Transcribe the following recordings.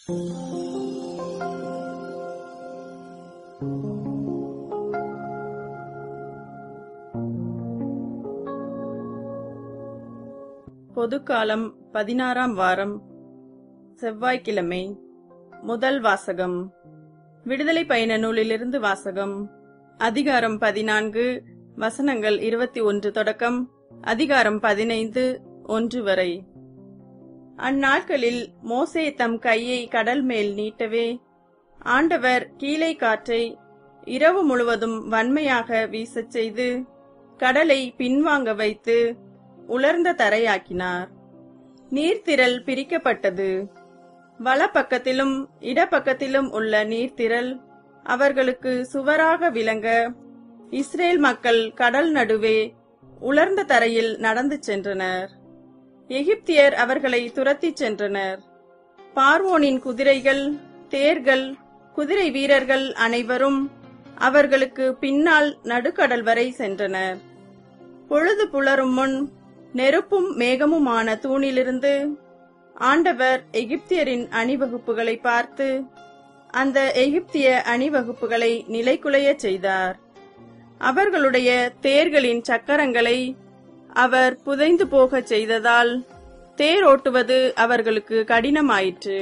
பொதுக்காலம் பதினாறாம் வாரம் செவ்வாய்க்கிழமை முதல் வாசகம் விடுதலை பயண நூலிலிருந்து வாசகம் அதிகாரம் பதினான்கு வசனங்கள் இருபத்தி ஒன்று தொடக்கம் அதிகாரம் பதினைந்து ஒன்று வரை அந்நாட்களில் மோசே தம் கையை கடல் மேல் நீட்டவே ஆண்டவர் கீழே காற்றை இரவு முழுவதும் வன்மையாக வீசச் செய்து கடலை பின்வாங்க வைத்து உலர்ந்த தரையாக்கினார் நீர்த்திரள் பிரிக்கப்பட்டது வலப்பக்கத்திலும் இடப்பக்கத்திலும் உள்ள நீர்த்திரள் அவர்களுக்கு சுவராக விளங்க இஸ்ரேல் மக்கள் கடல் நடுவே உலர்ந்த தரையில் நடந்து சென்றனர் எகிப்தியர் அவர்களை துரத்திச் சென்றனர் பார்வோனின் குதிரைகள் தேர்கள் குதிரை வீரர்கள் அனைவரும் அவர்களுக்கு பின்னால் நடுக்கடல் வரை சென்றனர் பொழுது புலரும் முன் நெருப்பும் மேகமுமான தூணிலிருந்து ஆண்டவர் எகிப்தியரின் அணிவகுப்புகளை பார்த்து அந்த எகிப்திய அணிவகுப்புகளை நிலைகுலையச் செய்தார் அவர்களுடைய தேர்களின் சக்கரங்களை அவர் புதைந்து போகச் செய்ததால் தேர் ஓட்டுவது அவர்களுக்கு கடினமாயிற்று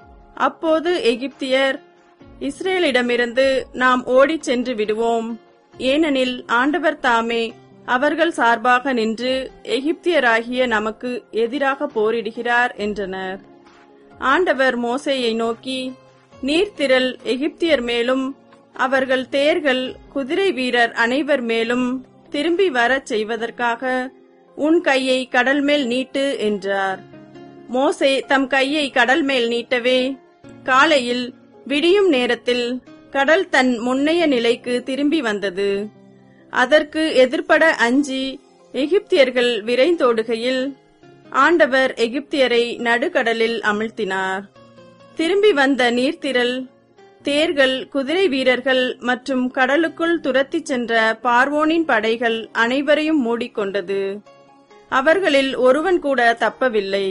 அப்போது எகிப்தியர் இஸ்ரேலிடமிருந்து நாம் ஓடிச் சென்று விடுவோம் ஏனெனில் ஆண்டவர் தாமே அவர்கள் சார்பாக நின்று எகிப்தியராகிய நமக்கு எதிராக போரிடுகிறார் என்றனர் ஆண்டவர் மோசேயை நோக்கி நீர்த்திரள் எகிப்தியர் மேலும் அவர்கள் தேர்கள் குதிரை வீரர் அனைவர் மேலும் திரும்பி வரச் செய்வதற்காக உன் கையை கடல் மேல் நீட்டு என்றார் மோசே தம் கையை கடல் மேல் நீட்டவே காலையில் விடியும் நேரத்தில் கடல் தன் முன்னைய நிலைக்கு திரும்பி வந்தது அதற்கு எதிர்ப்பட அஞ்சி எகிப்தியர்கள் விரைந்தோடுகையில் ஆண்டவர் எகிப்தியரை நடுக்கடலில் அமிழ்த்தினார் திரும்பி வந்த நீர்த்திரள் தேர்கள் குதிரை வீரர்கள் மற்றும் கடலுக்குள் துரத்திச் சென்ற பார்வோனின் படைகள் அனைவரையும் மூடிக்கொண்டது அவர்களில் ஒருவன் கூட தப்பவில்லை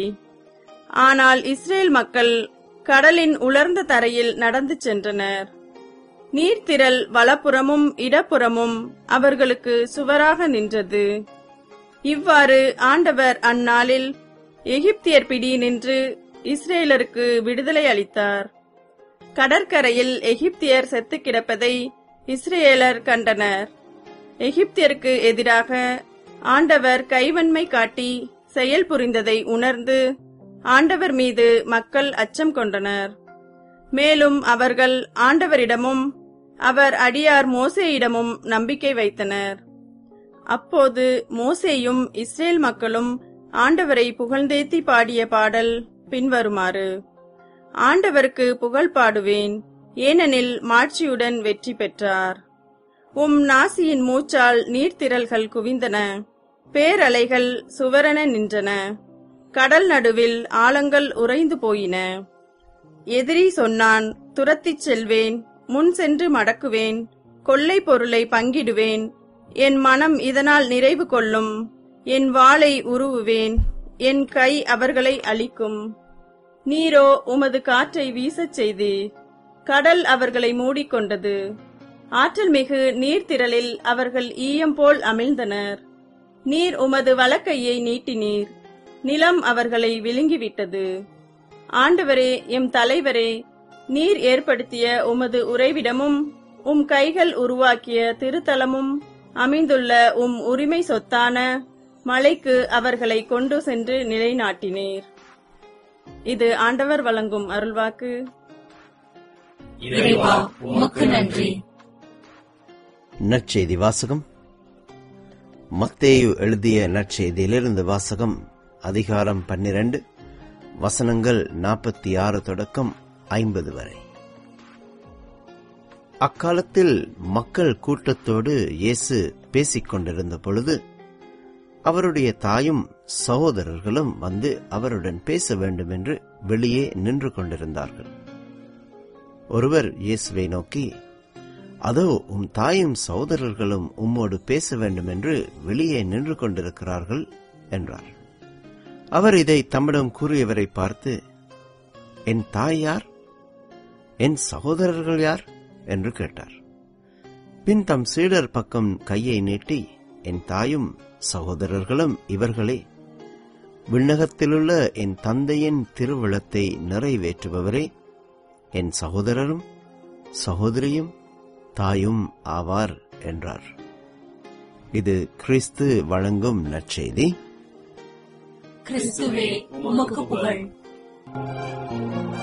ஆனால் இஸ்ரேல் மக்கள் கடலின் உலர்ந்த தரையில் நடந்து சென்றனர் நீர்த்திரள் வலப்புறமும் இடப்புறமும் அவர்களுக்கு சுவராக நின்றது இவ்வாறு ஆண்டவர் அந்நாளில் எகிப்தியர் பிடி நின்று இஸ்ரேலருக்கு விடுதலை அளித்தார் கடற்கரையில் எகிப்தியர் செத்து கிடப்பதை இஸ்ரேலர் கண்டனர் எகிப்தியருக்கு எதிராக ஆண்டவர் கைவன்மை காட்டி செயல் புரிந்ததை உணர்ந்து ஆண்டவர் மீது மக்கள் அச்சம் கொண்டனர் மேலும் அவர்கள் ஆண்டவரிடமும் அவர் அடியார் மோசேயிடமும் நம்பிக்கை வைத்தனர் அப்போது மோசேயும் இஸ்ரேல் மக்களும் ஆண்டவரை புகழ்ந்தேத்தி பாடிய பாடல் பின்வருமாறு ஆண்டவருக்கு புகழ் பாடுவேன் ஏனெனில் மாட்சியுடன் வெற்றி பெற்றார் உம் நாசியின் மூச்சால் நீர்த்திரள்கள் குவிந்தன பேரலைகள் சுவரென நின்றன கடல் நடுவில் ஆழங்கள் உறைந்து போயின எதிரி சொன்னான் துரத்திச் செல்வேன் முன் சென்று மடக்குவேன் கொள்ளை பொருளை பங்கிடுவேன் என் மனம் இதனால் நிறைவு கொள்ளும் என் வாளை உருவுவேன் என் கை அவர்களை அழிக்கும் நீரோ உமது காற்றை வீசச் செய்து கடல் அவர்களை மூடிக்கொண்டது ஆற்றல் மிகு நீர்த்திரளில் அவர்கள் ஈயம் போல் அமிழ்ந்தனர் நீர் உமது வலக்கையை நீட்டினீர் நிலம் அவர்களை விழுங்கிவிட்டது ஆண்டவரே எம் தலைவரே நீர் ஏற்படுத்திய உமது உறைவிடமும் உம் கைகள் உருவாக்கிய திருத்தலமும் அமைந்துள்ள உம் உரிமை சொத்தான மலைக்கு அவர்களை கொண்டு சென்று நிலைநாட்டினீர் இது ஆண்டவர் வழங்கும் அருள்வாக்கு இறைவா உமக்கு நன்றி நற்செய்தி வாசகம் மத்தேயு எழுதிய நற்செய்தியிலிருந்து வாசகம் அதிகாரம் பன்னிரண்டு வசனங்கள் நாற்பத்தி ஆறு தொடக்கம் ஐம்பது வரை அக்காலத்தில் மக்கள் கூட்டத்தோடு இயேசு பேசிக் கொண்டிருந்த பொழுது அவருடைய தாயும் சகோதரர்களும் வந்து அவருடன் பேச வேண்டும் என்று வெளியே நின்று கொண்டிருந்தார்கள் ஒருவர் இயேசுவை நோக்கி அதோ உம் தாயும் சகோதரர்களும் உம்மோடு பேச வேண்டும் என்று வெளியே நின்று கொண்டிருக்கிறார்கள் என்றார் அவர் இதை தம்மிடம் கூறியவரை பார்த்து என் தாய் யார் என் சகோதரர்கள் யார் என்று கேட்டார் பின் தம் சீடர் பக்கம் கையை நீட்டி என் தாயும் சகோதரர்களும் இவர்களே விண்ணகத்திலுள்ள என் தந்தையின் திருவிழத்தை நிறைவேற்றுபவரே என் சகோதரரும் சகோதரியும் தாயும் ஆவார் என்றார் இது கிறிஸ்து வழங்கும் நற்செய்தி கிறிஸ்துவே உமக்கு புகழ்